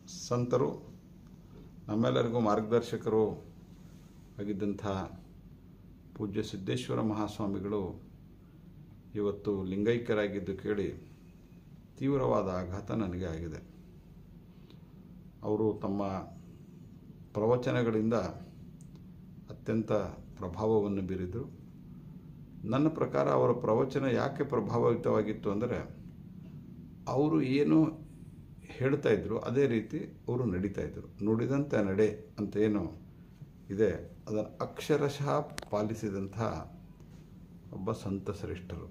ಸಂತರು ನಮ್ಮೆಲ್ಲರಿಗೂ ಮಾರ್ಗದರ್ಶಕರು ಆಗಿದ್ದಂಥ ಪೂಜ್ಯ ಸಿದ್ದೇಶ್ವರ ಮಹಾಸ್ವಾಮಿಗಳು ಇವತ್ತು ಲಿಂಗೈಕ್ಯರಾಗಿದ್ದು ಕೇಳಿ ತೀವ್ರವಾದ ಆಘಾತ ನನಗೆ ಆಗಿದೆ ಅವರು ತಮ್ಮ ಪ್ರವಚನಗಳಿಂದ ಅತ್ಯಂತ ಪ್ರಭಾವವನ್ನು ಬೀರಿದರು ನನ್ನ ಪ್ರಕಾರ ಅವರ ಪ್ರವಚನ ಯಾಕೆ ಪ್ರಭಾವಿತವಾಗಿತ್ತು ಅಂದರೆ ಅವರು ಏನು ಹೇಳ್ತಾ ಇದ್ರು ಅದೇ ರೀತಿ ಅವರು ನಡೀತಾ ಇದ್ರು ನುಡಿದಂತೆ ನಡೆ ಅಂತ ಏನು ಇದೆ ಅದನ್ನು ಅಕ್ಷರಶಃ ಪಾಲಿಸಿದಂಥ ಒಬ್ಬ ಸಂತ ಶ್ರೇಷ್ಠರು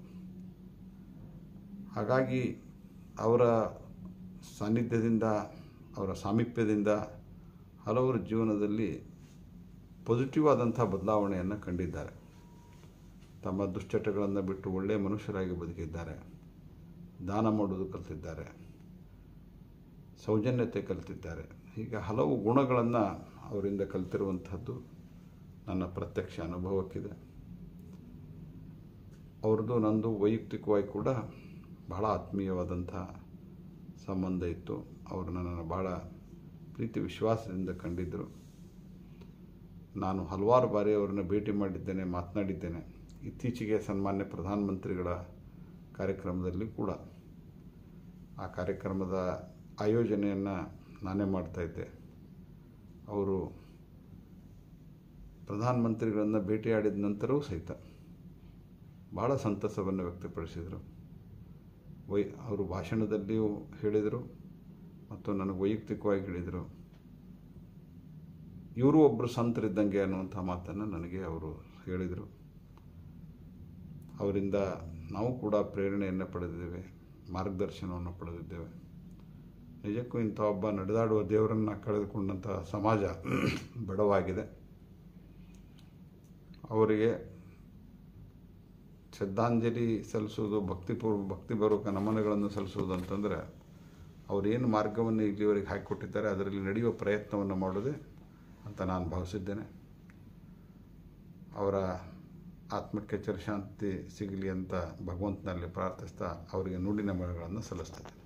ಹಾಗಾಗಿ ಅವರ ಸಾನ್ನಿಧ್ಯದಿಂದ ಅವರ ಸಾಮೀಪ್ಯದಿಂದ ಹಲವರ ಜೀವನದಲ್ಲಿ ಪಾಸಿಟಿವ್ ಆದಂಥ ಬದಲಾವಣೆಯನ್ನು ಕಂಡಿದ್ದಾರೆ ತಮ್ಮ ದುಶ್ಚಟಗಳನ್ನು ಬಿಟ್ಟು ಒಳ್ಳೆಯ ಮನುಷ್ಯರಾಗಿ ಬದುಕಿದ್ದಾರೆ ದಾನ ಮಾಡೋದು ಕಲಿತಿದ್ದಾರೆ ಸೌಜನ್ಯತೆ ಕಲಿತಿದ್ದಾರೆ ಹೀಗೆ ಹಲವು ಗುಣಗಳನ್ನು ಅವರಿಂದ ಕಲಿತಿರುವಂಥದ್ದು ನನ್ನ ಪ್ರತ್ಯಕ್ಷ ಅನುಭವಕ್ಕಿದೆ ಅವ್ರದ್ದು ನಂದು ವೈಯಕ್ತಿಕವಾಗಿ ಕೂಡ ಬಹಳ ಆತ್ಮೀಯವಾದಂಥ ಸಂಬಂಧ ಇತ್ತು ಅವರು ನನ್ನನ್ನು ಭಾಳ ಪ್ರೀತಿ ವಿಶ್ವಾಸದಿಂದ ಕಂಡಿದ್ದರು ನಾನು ಹಲವಾರು ಬಾರಿ ಅವರನ್ನು ಭೇಟಿ ಮಾಡಿದ್ದೇನೆ ಮಾತನಾಡಿದ್ದೇನೆ ಇತ್ತೀಚೆಗೆ ಸನ್ಮಾನ್ಯ ಪ್ರಧಾನಮಂತ್ರಿಗಳ ಕಾರ್ಯಕ್ರಮದಲ್ಲಿ ಕೂಡ ಆ ಕಾರ್ಯಕ್ರಮದ ಆಯೋಜನೆಯನ್ನು ನಾನೇ ಮಾಡ್ತಾಯಿದ್ದೆ ಅವರು ಪ್ರಧಾನಮಂತ್ರಿಗಳನ್ನು ಭೇಟಿಯಾಡಿದ ನಂತರವೂ ಸಹಿತ ಭಾಳ ಸಂತಸವನ್ನು ವ್ಯಕ್ತಪಡಿಸಿದರು ವೈ ಅವರು ಭಾಷಣದಲ್ಲಿಯೂ ಹೇಳಿದರು ಮತ್ತು ನನಗೆ ವೈಯಕ್ತಿಕವಾಗಿ ಹೇಳಿದರು ಇವರು ಒಬ್ಬರು ಸಂತರಿದ್ದಂಗೆ ಅನ್ನುವಂಥ ಮಾತನ್ನು ನನಗೆ ಅವರು ಹೇಳಿದರು ಅವರಿಂದ ನಾವು ಕೂಡ ಪ್ರೇರಣೆಯನ್ನು ಪಡೆದಿದ್ದೇವೆ ಮಾರ್ಗದರ್ಶನವನ್ನು ಪಡೆದಿದ್ದೇವೆ ನಿಜಕ್ಕೂ ಇಂಥ ಒಬ್ಬ ನಡೆದಾಡುವ ದೇವರನ್ನು ಕಳೆದುಕೊಂಡಂಥ ಸಮಾಜ ಬಡವಾಗಿದೆ ಅವರಿಗೆ ಶ್ರದ್ಧಾಂಜಲಿ ಸಲ್ಲಿಸೋದು ಭಕ್ತಿಪೂರ್ವ ಭಕ್ತಿಪೂರ್ವಕ ನಮನಗಳನ್ನು ಸಲ್ಲಿಸೋದು ಅಂತಂದರೆ ಅವರೇನು ಮಾರ್ಗವನ್ನು ಇಲ್ಲಿವರೆಗೆ ಹಾಕಿಕೊಟ್ಟಿದ್ದಾರೆ ಅದರಲ್ಲಿ ನಡೆಯುವ ಪ್ರಯತ್ನವನ್ನು ಮಾಡೋದೇ ಅಂತ ನಾನು ಭಾವಿಸಿದ್ದೇನೆ ಅವರ ಆತ್ಮಕ್ಕೆ ಚಿರಶಾಂತಿ ಸಿಗಲಿ ಅಂತ ಭಗವಂತನಲ್ಲಿ ಪ್ರಾರ್ಥಿಸ್ತಾ ಅವರಿಗೆ ನುಡಿನ ಮರಗಳನ್ನು ಸಲ್ಲಿಸ್ತೇನೆ